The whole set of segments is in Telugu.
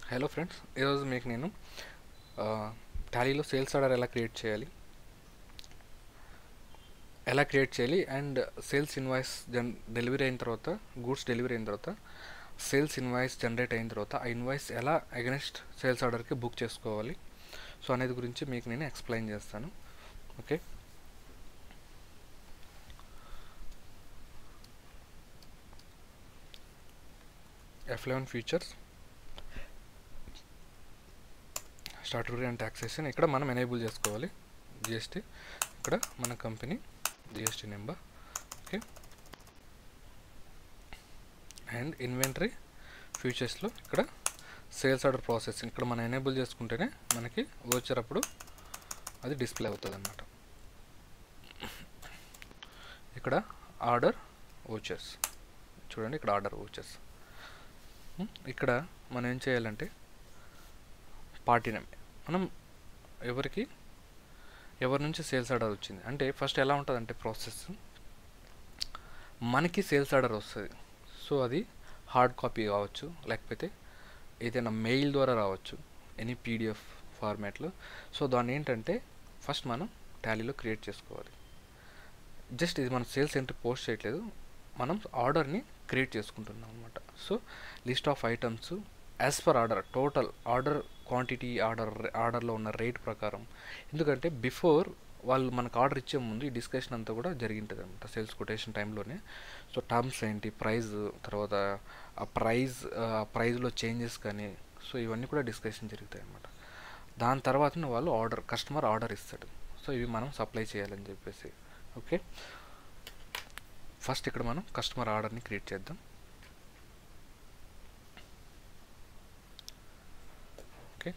హలో ఫ్రెండ్స్ ఈరోజు మీకు నేను టాలీలో సేల్స్ ఆర్డర్ ఎలా క్రియేట్ చేయాలి ఎలా క్రియేట్ చేయాలి అండ్ సేల్స్ ఇన్వాయిస్ జన్ డెలివరీ అయిన తర్వాత గూడ్స్ డెలివరీ అయిన తర్వాత సేల్స్ ఇన్వాయిస్ జనరేట్ అయిన తర్వాత ఆ ఇన్వాయిస్ ఎలా అగెనెస్ట్ సేల్స్ ఆర్డర్కి బుక్ చేసుకోవాలి సో అనేది గురించి మీకు నేను ఎక్స్ప్లెయిన్ చేస్తాను okay F eleven features statutory and taxation ఇక్కడ మనం ఎనేబుల్ చేసుకోవాలి జిఎస్టీ ఇక్కడ మన company GST number okay and inventory ఫ్యూచర్స్లో ఇక్కడ సేల్స్ ఆర్డర్ ప్రాసెసింగ్ ఇక్కడ మనం ఎనేబుల్ చేసుకుంటేనే మనకి వచ్చేటప్పుడు అది డిస్ప్లే అవుతుంది అన్నమాట ఇక్కడ ఆర్డర్ ఓచర్స్ చూడండి ఇక్కడ ఆర్డర్ ఓచర్స్ ఇక్కడ మనం ఏం చేయాలంటే పార్టీ నేమ్ మనం ఎవరికి ఎవరి నుంచి సేల్స్ ఆర్డర్ వచ్చింది అంటే ఫస్ట్ ఎలా ఉంటుంది అంటే ప్రాసెస్ మనకి సేల్స్ ఆర్డర్ వస్తుంది సో అది హార్డ్ కాపీ కావచ్చు లేకపోతే ఏదైనా మెయిల్ ద్వారా రావచ్చు ఎనీ పీడిఎఫ్ ఫార్మాట్లో సో దాన్ని ఏంటంటే ఫస్ట్ మనం టాలీలో క్రియేట్ చేసుకోవాలి జస్ట్ ఇది మనం సేల్స్ ఎంట్రీ పోస్ట్ చేయట్లేదు మనం ఆర్డర్ని క్రియేట్ చేసుకుంటున్నాం అనమాట so list of items as per order total order quantity order ఆర్డర్లో ఉన్న రేట్ ప్రకారం ఎందుకంటే బిఫోర్ వాళ్ళు మనకు ఆర్డర్ ఇచ్చే ముందు ఈ డిస్కషన్ అంతా కూడా జరిగింటుంది అనమాట సేల్స్ కొటేషన్ టైంలోనే సో టర్మ్స్ ఏంటి ప్రైస్ తర్వాత ఆ ప్రైజ్ ప్రైజ్లో చేంజెస్ కానీ సో ఇవన్నీ కూడా డిస్కషన్ జరుగుతాయి అనమాట దాని తర్వాత వాళ్ళు ఆర్డర్ కస్టమర్ ఆర్డర్ ఇస్తాడు సో ఇవి మనం సప్లై చేయాలని చెప్పేసి ఓకే ఫస్ట్ ఇక్కడ మనం కస్టమర్ ఆర్డర్ని క్రియేట్ చేద్దాం okay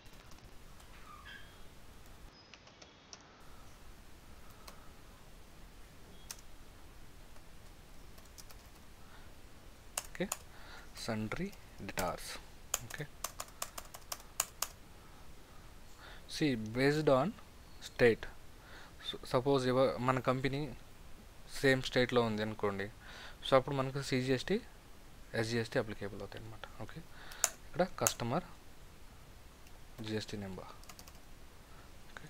okay sundry debtors okay see based on state suppose ఎవ మన కంపెనీ సేమ్ స్టేట్లో ఉంది అనుకోండి సో అప్పుడు మనకు సిజిఎస్టీ ఎస్జిఎస్టీ అప్లికేబుల్ అవుతాయి అనమాట ఓకే ఇక్కడ customer GST number okay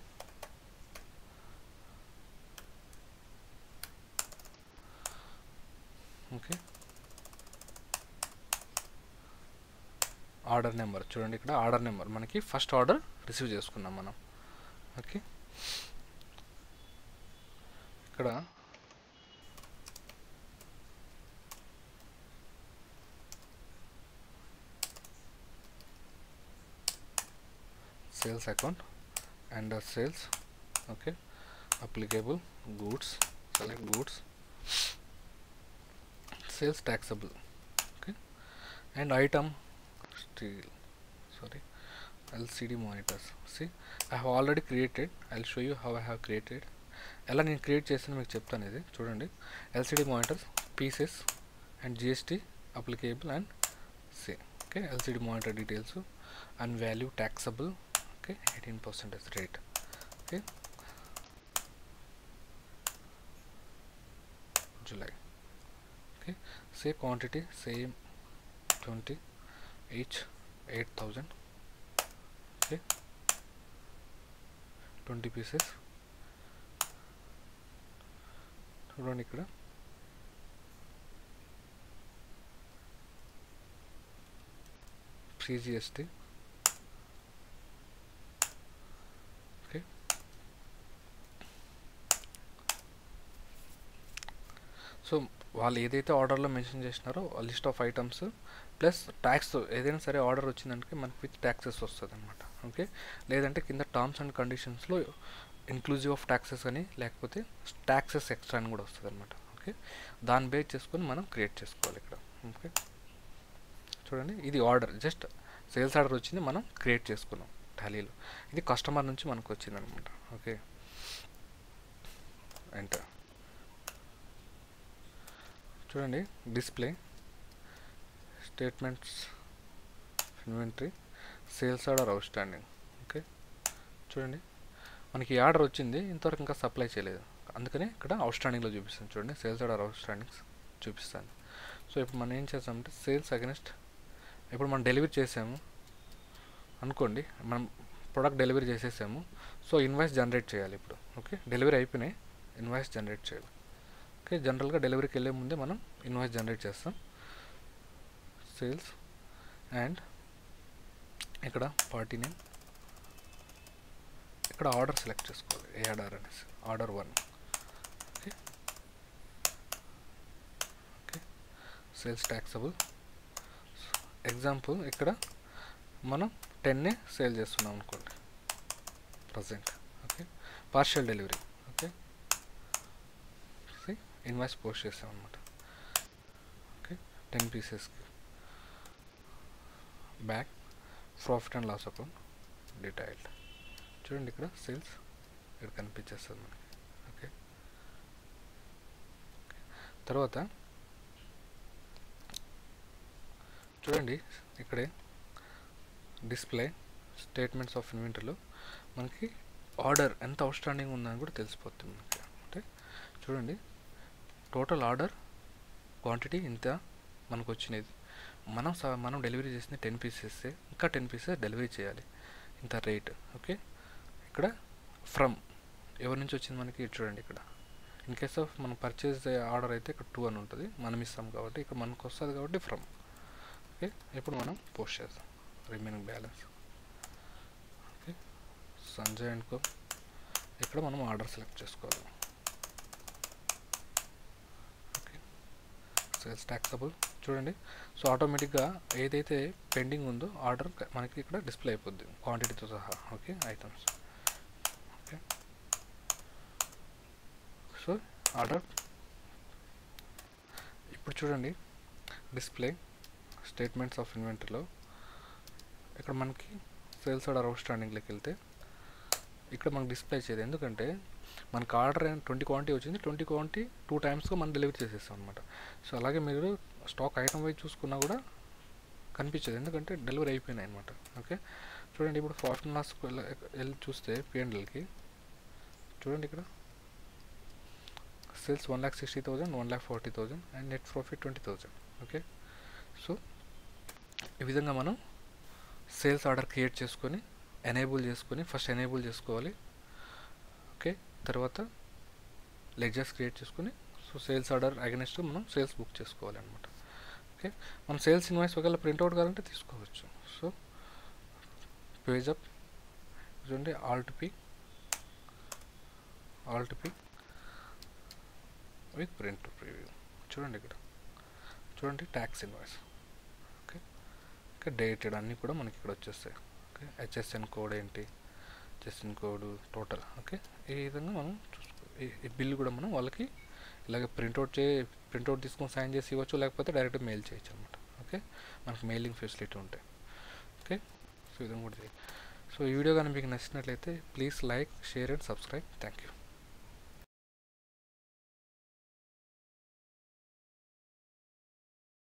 okay order number చూడండి ఇక్కడ ఆర్డర్ నెంబర్ మనకి ఫస్ట్ ఆర్డర్ రిసీవ్ చేసుకున్నాం మనం ఓకే ఇక్కడ sales account and sales okay applicable goods select goods sales taxable okay and item steel sorry LCD monitors see I have already created I'll show you how I have created ఎలా నేను క్రియేట్ చేస్తాను మీకు చెప్తాను ఇది చూడండి LCD monitors pieces and GST applicable and C okay LCD monitor details and value taxable okay eighteen percentage rate okay July okay say quantity same 20 each 8000 okay 20 pieces చూడండి ఇక్కడ సిజిఎస్టీ ఓకే సో వాళ్ళు ఏదైతే ఆర్డర్లో మెన్షన్ చేసినారో list of items plus tax ఏదైనా సరే ఆర్డర్ వచ్చిందంటే మనకి విత్ ట్యాక్సెస్ వస్తుంది అనమాట ఓకే లేదంటే కింద టర్మ్స్ అండ్ కండిషన్స్లో ఇన్క్లూజివ్ ఆఫ్ ట్యాక్సెస్ అని లేకపోతే ట్యాక్సెస్ ఎక్స్ట్రా అని కూడా వస్తుంది అనమాట ఓకే దాన్ని బేస్ చేసుకొని మనం క్రియేట్ చేసుకోవాలి ఇక్కడ ఓకే చూడండి ఇది ఆర్డర్ జస్ట్ సేల్స్ ఆర్డర్ వచ్చింది మనం క్రియేట్ చేసుకున్నాం టాలీలో ఇది కస్టమర్ నుంచి మనకు వచ్చింది అనమాట ఓకే ఎంటర్ చూడండి display statements inventory sales order outstanding okay చూడండి మనకి ఆర్డర్ వచ్చింది ఇంతవరకు ఇంకా సప్లై చేయలేదు అందుకని ఇక్కడ అవుట్ స్టాండింగ్లో చూపిస్తాను చూడండి సేల్స్ ఆర్డర్ అవుట్ స్టాండింగ్స్ చూపిస్తాను సో ఇప్పుడు మనం ఏం చేస్తామంటే సేల్స్ అగెనిస్ట్ ఇప్పుడు మనం డెలివరీ చేసాము అనుకోండి మనం ప్రోడక్ట్ డెలివరీ చేసేసాము సో ఇన్వాయిస్ జనరేట్ చేయాలి ఇప్పుడు ఓకే డెలివరీ అయిపోయినాయి ఇన్వాయిస్ జనరేట్ చేయాలి ఓకే జనరల్గా డెలివరీకి వెళ్ళే ముందే మనం ఇన్వాయిస్ జనరేట్ చేస్తాం సేల్స్ అండ్ ఇక్కడ పార్టీ నేమ్ ఇక్కడ ఆర్డర్ సెలెక్ట్ చేసుకోవాలి ఏ ఆర్డర్ అనేసి order one okay okay sales taxable example ఇక్కడ మనం టెన్నే సేల్ చేస్తున్నాం అనుకోండి present okay partial delivery okay invoice post చేసాం అనమాట ఓకే టెన్ పీసెస్కి back profit and loss account detailed చూడండి ఇక్కడ సేల్స్ ఇక్కడ కనిపించేస్తుంది మనకి ఓకే తర్వాత చూడండి ఇక్కడే డిస్ప్లే స్టేట్మెంట్స్ ఆఫ్ ఇన్వెంటరీలో మనకి ఆర్డర్ ఎంత అవుట్ స్టాండింగ్ ఉందని కూడా తెలిసిపోతుంది మనకి అంటే చూడండి టోటల్ ఆర్డర్ క్వాంటిటీ ఇంత మనకు వచ్చినది మనం స- మనం డెలివరీ చేసింది టెన్ పీసెస్ ఇంకా టెన్ పీసెస్ డెలివరీ చేయాలి ఇంత రేట్ ఓకే ఇక్కడ ఫ్రమ్ ఎవరి నుంచి వచ్చింది మనకి ఇది చూడండి ఇక్కడ ఇన్ కేస్ ఆఫ్ మనం పర్చేస్ ఆర్డర్ అయితే ఇక్కడ టూ అని ఉంటుంది మనం ఇస్తాం కాబట్టి ఇక్కడ మనకు వస్తుంది కాబట్టి ఫ్రమ్ ఓకే ఇప్పుడు మనం పోస్ట్ చేస్తాం remaining balance okay Sanjay and co ఇక్కడ మనం ఆర్డర్ సెలెక్ట్ చేసుకోవాలి ఓకే సేల్స్ ట్యాక్సబుల్ చూడండి సో ఆటోమేటిక్గా ఏదైతే పెండింగ్ ఉందో ఆర్డర్ మనకి ఇక్కడ డిస్ప్లే అయిపోద్ది క్వాంటిటీతో సహా okay items okay so order ఇప్పుడు చూడండి డిస్ప్లే స్టేట్మెంట్స్ ఆఫ్ ఇన్వెంటరీలో ఇక్కడ మనకి సేల్స్ ఆర్డర్ అవుట్ స్టాండింగ్లోకి వెళ్తే ఇక్కడ మనకు డిస్ప్లే చేయదు ఎందుకంటే మనకు ఆర్డర్ ట్వంటీ క్వాంటిటీ వచ్చింది ట్వంటీ క్వాంటిటీ టూ టైమ్స్గా మనం డెలివరీ చేసేస్తాం అనమాట సో అలాగే మీరు స్టాక్ ఐటమ్ వైజ్ చూసుకున్నా కూడా కనిపించదు ఎందుకంటే డెలివరీ అయిపోయినాయి అనమాట ఓకే చూడండి ఇప్పుడు ప్రాఫిట్ అండ్ లాస్ వెళ్ళి చూస్తే పిఎన్ఎల్కి చూడండి ఇక్కడ sales one lakh sixty thousand one lakh forty thousand and net profit twenty thousand okay so ఈ విధంగా మనం సేల్స్ ఆర్డర్ క్రియేట్ చేసుకొని ఎనేబుల్ చేసుకొని ఫస్ట్ ఎనేబుల్ చేసుకోవాలి ఓకే తర్వాత లెడ్జర్స్ క్రియేట్ చేసుకొని సో సేల్స్ ఆర్డర్ అగెనెస్ట్ మనం సేల్స్ బుక్ చేసుకోవాలి అనమాట ఓకే మనం సేల్స్ ఇన్వాయిస్ ఒకవేళ ప్రింట్అవుట్ కావాలంటే తీసుకోవచ్చు సో పేజ్ అప్ చూడండి alt P alt P with print preview చూడండి ఇక్కడ చూడండి tax invoice okay okay dated అన్నీ కూడా మనకి ఇక్కడ వచ్చేస్తాయి ఓకే హెచ్ఎస్ఎన్ కోడ్ ఏంటి హెచ్ఎస్ఎన్ కోడ్ టోటల్ ఓకే ఈ విధంగా మనం చూసుకో ఈ- ఈ బిల్ కూడా మనం వాళ్ళకి ఇలాగ ప్రింట్అవుట్ చే ప్రింట్అవుట్ తీసుకొని సైన్ చేసి ఇవ్వచ్చు లేకపోతే డైరెక్ట్ మెయిల్ చేయొచ్చు అనమాట ఓకే మనకి మెయిలింగ్ ఫెసిలిటీ ఉంటాయి ఓకే సో ఈ విధంగా కూడా చేయాలి సో ఈ వీడియో కానీ మీకు నచ్చినట్లయితే please like share and subscribe thank you